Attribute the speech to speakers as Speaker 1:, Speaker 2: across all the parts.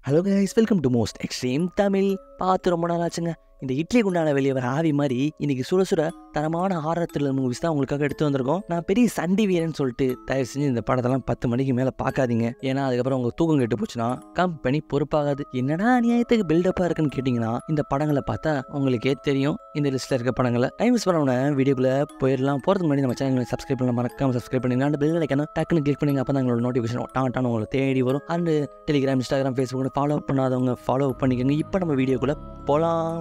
Speaker 1: hello guys welcome to most extreme Tamil பார்த்து ரொம்ப நாள் ஆச்சுங்க இந்த இட்லி குண்டான வெளியே வர ஆவி மாதிரி இன்னைக்கு சுட சுட தரமான ஆரத்தில் மூவிஸ் தான் உங்களுக்காக எடுத்து வந்திருக்கோம் நான் பெரிய சண்டி வீரன் சொல்லிட்டு தயவு செஞ்சு இந்த படத்தெல்லாம் பத்து மணிக்கு மேலே பார்க்காதீங்க ஏன்னா அதுக்கப்புறம் உங்க தூக்கம் கெட்டு போச்சுன்னா கம்பெனி பொறுப்பாகாது என்னடா அநியாயத்துக்கு பில்டப்பாக இருக்குன்னு கேட்டிங்கன்னா இந்த படங்களை பார்த்தா உங்களுக்கே தெரியும் இந்த லிஸ்ட்டில் இருக்க படங்களை டைம் மிஸ் பண்ண வீடியோக்குள்ள போயிடலாம் போகிறதுக்கு முன்னாடி நம்ம சேனலை சப்ஸ்கிரைப் பண்ண மறக்காம சப்ஸ்கிரைப் பண்ணுங்க அந்த பெல் ஐக்கனை டக்குன்னு கிளிக் பண்ணுங்க அப்போ தான் உங்களோட நோட்டிஃபிகேஷன் டான் டான் உங்களை தேடி வரும் and Telegram Instagram Facebook follow பண்ணாதவங்க ஃபாலோ பண்ணிக்கோங்க இப்போ நம்ம வீடியோக்குள்ளே போகலாம்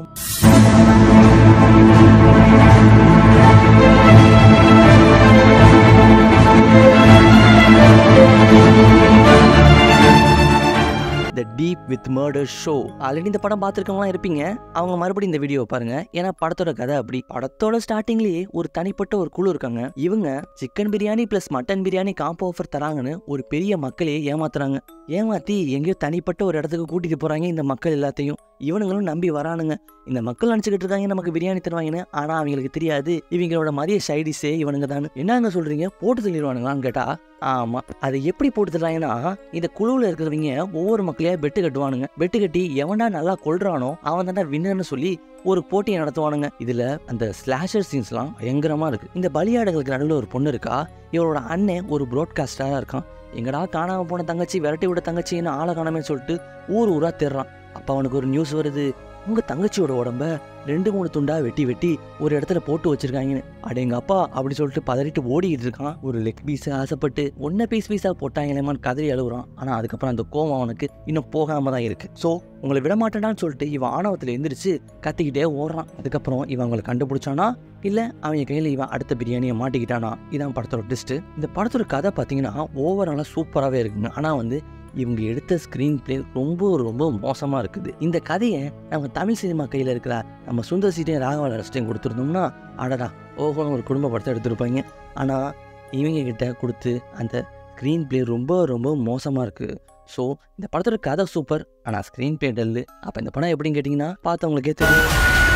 Speaker 1: the deep with murder show already இந்த படம் பார்த்துருக்கவங்களாம் இருப்பீங்க அவங்க மறுபடியும் இந்த வீடியோ பாருங்க ஏன்னா படத்தோட கதை அப்படி படத்தோட ஸ்டார்டிங்லேயே ஒரு தனிப்பட்ட ஒரு குழு இருக்காங்க இவங்க chicken biryani plus mutton biryani combo offer தராங்கன்னு ஒரு பெரிய மக்களையே ஏமாத்துறாங்க ஏமாத்தி எங்கேயோ தனிப்பட்ட ஒரு இடத்துக்கு கூட்டிட்டு போறாங்க இந்த மக்கள் எல்லாத்தையும் இவனுங்களும் நம்பி வரானுங்க இந்த மக்கள் நினச்சிக்கிட்டு இருக்காங்க நமக்கு பிரியாணி தருவாங்கன்னு ஆனா அவங்களுக்கு தெரியாது இவங்களோட மதிய சைடிஸே இவனுங்க தான் என்னங்க சொல்றீங்க போட்டு தள்ளிடுவானுங்களான்னு கேட்டா ஆமா அதை எப்படி போட்டு தர்றாங்கன்னா இந்த குழுவில் இருக்கிறவங்க ஒவ்வொரு மக்களையா பெட்டு கட்டுவானுங்க பெட்டு கட்டி எவன்டா நல்லா கொள்றானோ அவன் தான்டா வின்னர்னு சொல்லி ஒரு போட்டியை நடத்துவானுங்க இதுல அந்த ஸ்லாஷர் சீன்ஸ்லாம் பயங்கரமா இருக்கு இந்த பலியாடுகளுக்கு நடுவில் ஒரு பொண்ணு இருக்கா இவரோட அண்ணன் ஒரு ப்ராட்காஸ்டரா இருக்கான் எங்கடா காணாம போன தங்கச்சி விரட்டி விட தங்கச்சின்னு ஆளை காணாமே சொல்லிட்டு ஊர் ஊரா தேடுறான் அப்ப அவனுக்கு ஒரு நியூஸ் வருது உங்க தங்கச்சியோட உடம்ப ரெண்டு மூணு துண்டா வெட்டி வெட்டி ஒரு இடத்துல போட்டு வச்சிருக்காங்கன்னு அட எங்க அப்பா அப்படி சொல்லிட்டு பதறிட்டு ஓடிக்கிட்டு இருக்கான் ஒரு லெக் பீஸ் ஆசைப்பட்டு ஒன்ன பீஸ் பீஸா போட்டாங்களேமான்னு கதறி அழுகுறான் ஆனா அதுக்கப்புறம் அந்த கோவம் அவனுக்கு இன்னும் போகாம தான் இருக்கு ஸோ உங்களை விட மாட்டேனான்னு சொல்லிட்டு இவன் ஆணவத்தில் எந்திரிச்சு கத்திக்கிட்டே ஓடுறான் அதுக்கப்புறம் இவன் அவங்களை கண்டுபிடிச்சானா இல்ல அவங்க கையில இவன் அடுத்த பிரியாணியை மாட்டிக்கிட்டானா இதான் படத்தோட ட்விஸ்ட் இந்த படத்தோட கதை பார்த்தீங்கன்னா ஓவராலாக சூப்பராகவே இருக்குங்க ஆனா வந்து இவங்க எடுத்த ஸ்க்ரீன் பிளே ரொம்ப ரொம்ப மோசமாக இருக்குது இந்த கதையை நம்ம தமிழ் சினிமா கையில் இருக்கிற நம்ம சுந்தர் சீட்டையும் ராகவா அரசையும் கொடுத்துருந்தோம்னா அடடா ஓஹோன்னு ஒரு குடும்ப படத்தை எடுத்திருப்பாங்க ஆனால் இவங்க கிட்ட கொடுத்து அந்த ஸ்க்ரீன் பிளே ரொம்ப ரொம்ப மோசமாக இருக்குது ஸோ இந்த படத்தோட கதை சூப்பர் ஆனால் ஸ்க்ரீன் பிளே டல்லு அப்போ இந்த படம் எப்படின்னு கேட்டிங்கன்னா பார்த்தவங்களுக்கே தெரியும்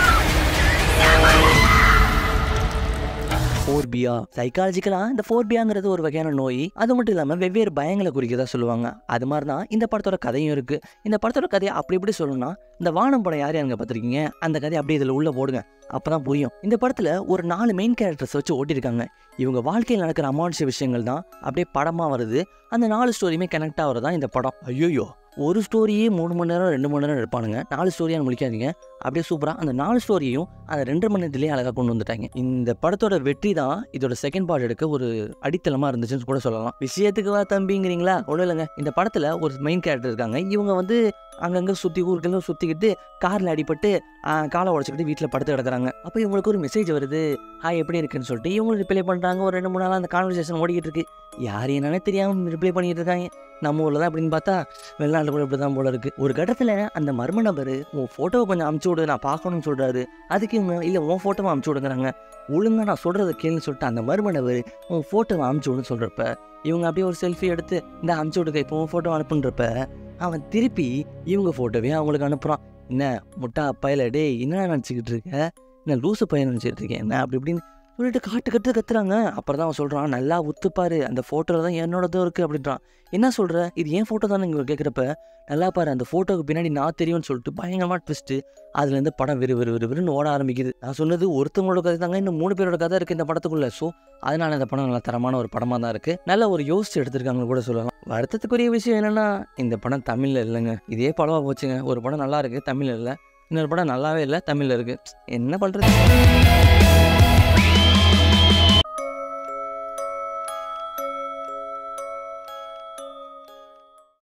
Speaker 1: ஃபோர்பியா சைக்காலஜிக்கலாக இந்த ஃபோர்பியாங்கிறது ஒரு வகையான நோய் அது மட்டும் இல்லாமல் வெவ்வேறு பயங்களை குறிக்கதா சொல்லுவாங்க அது மாதிரி தான் இந்த படத்தோட கதையும் இருக்குது இந்த படத்தோட கதையை அப்படி எப்படி சொல்லணும்னா இந்த வானம் படம் யார் யாருங்க பார்த்துருக்கீங்க அந்த கதையை அப்படியே இதில் உள்ள போடுங்க அப்பதான் புரியும் இந்த படத்தில் ஒரு நாலு மெயின் கேரக்டர்ஸ் வச்சு ஓட்டியிருக்காங்க இவங்க வாழ்க்கையில் நடக்கிற அமானுஷ விஷயங்கள் தான் அப்படியே படமாக வருது அந்த நாலு ஸ்டோரியுமே கனெக்ட் ஆகிறது தான் இந்த படம் ஐயோயோ ஒரு ஸ்டோரியே மூணு மணி நேரம் ரெண்டு மணி நேரம் எடுப்பானுங்க நாலு ஸ்டோரியாக முடிக்காதீங்க அப்படியே சூப்பராக அந்த நாலு ஸ்டோரியையும் அந்த ரெண்டு மணி நேரத்துலேயே அழகாக கொண்டு வந்துட்டாங்க இந்த படத்தோட வெற்றி தான் இதோட செகண்ட் பார்ட் எடுக்க ஒரு அடித்தளமாக இருந்துச்சுன்னு கூட சொல்லலாம் விஷயத்துக்கு வா தம்பிங்கிறீங்களா ஒன்றும் இல்லைங்க இந்த படத்தில் ஒரு மெயின் கேரக்டர் இருக்காங்க இவங்க வந்து அங்கங்கே சுற்றி ஊருக்கெல்லாம் சுற்றிக்கிட்டு காரில் அடிபட்டு ஆ, காலை உடச்சிக்கிட்டு வீட்டில் படுத்து கிடக்குறாங்க அப்போ இவங்களுக்கு ஒரு மெசேஜ் வருது ஹாய் எப்படி இருக்குன்னு சொல்லிட்டு இவங்களும் ரிப்ளை பண்ணுறாங்க ஒரு ரெண்டு மூணு நாள் அந்த கான்வர்சேஷன் ஓடிக்கிட்டு இருக்கு யார் என்னன்னே தெரியாமல் ரிப்ளை பண்ணிட்டு இருக்காங்க நம்ம ஊரில் தான் அப்படின்னு பார்த்தா வெளிநாட்டில் கூட இப்படி தான் போல இருக்கு ஒரு கட்டத்தில் அந்த மர்ம நபர் உன் ஃபோட்டோவை கொஞ்சம் அமுச்சு விடு நான் பார்க்கணும்னு சொல்கிறாரு அதுக்கு இவங்க இல்லை உன் ஃபோட்டோவை அமுச்சு விடுங்கிறாங்க ஒழுங்கா நான் சொல்கிறத கேளுன்னு சொல்லிட்டு அந்த மர்ம நபர் உன் ஃபோட்டோவை அமுச்சு விடுன்னு சொல்கிறப்ப இவங்க அப்படியே ஒரு செல்ஃபி எடுத்து இந்த அமுச்சு விடுங்க இப்போ உன் ஃபோட்டோ அனுப்புன்றப்ப அவன் திருப்பி இவங்க ஃபோட்டோவே அவங்களுக்கு அனுப்புகிறான் என்ன முட்டா பையல டேய் என்ன நினச்சிக்கிட்டு இருக்க என்ன லூசு பையன் நினச்சிட்டு இருக்கேன் என்ன அப்படி இப்படின்னு சொல்லிட்டு காட்டு கட்டு கத்துறாங்க அப்புறம் தான் அவன் சொல்கிறான் நல்லா உத்துப்பாரு அந்த ஃபோட்டோவில் தான் என்னோடதும் இருக்குது அப்படின்றான் என்ன சொல்கிற இது ஏன் ஃபோட்டோ தானே இங்கே கேட்குறப்ப நல்லா பாரு அந்த ஃபோட்டோக்கு பின்னாடி நான் தெரியும்னு சொல்லிட்டு பயங்கரமாக ட்விஸ்ட்டு அதுலேருந்து படம் விறு விறு விறு விறுன்னு ஓட ஆரம்பிக்குது நான் சொன்னது ஒருத்தவங்களோட கதை தாங்க இன்னும் மூணு பேரோட கதை இருக்குது இந்த படத்துக்குள்ள ஸோ அதனால இந்த படம் நல்லா தரமான ஒரு படமாக தான் இருக்குது நல்ல ஒரு யோசிச்சு எடுத்திருக்காங்கன்னு கூட சொல்லலாம் வருத்தத்துக்குரிய விஷயம் என்னன்னா இந்த படம் தமிழில் இல்லைங்க இதே படமாக போச்சுங்க ஒரு படம் நல்லா இருக்குது தமிழில் இல்லை இன்னொரு படம் நல்லாவே இல்லை தமிழில் இருக்குது என்ன பண்ணுறது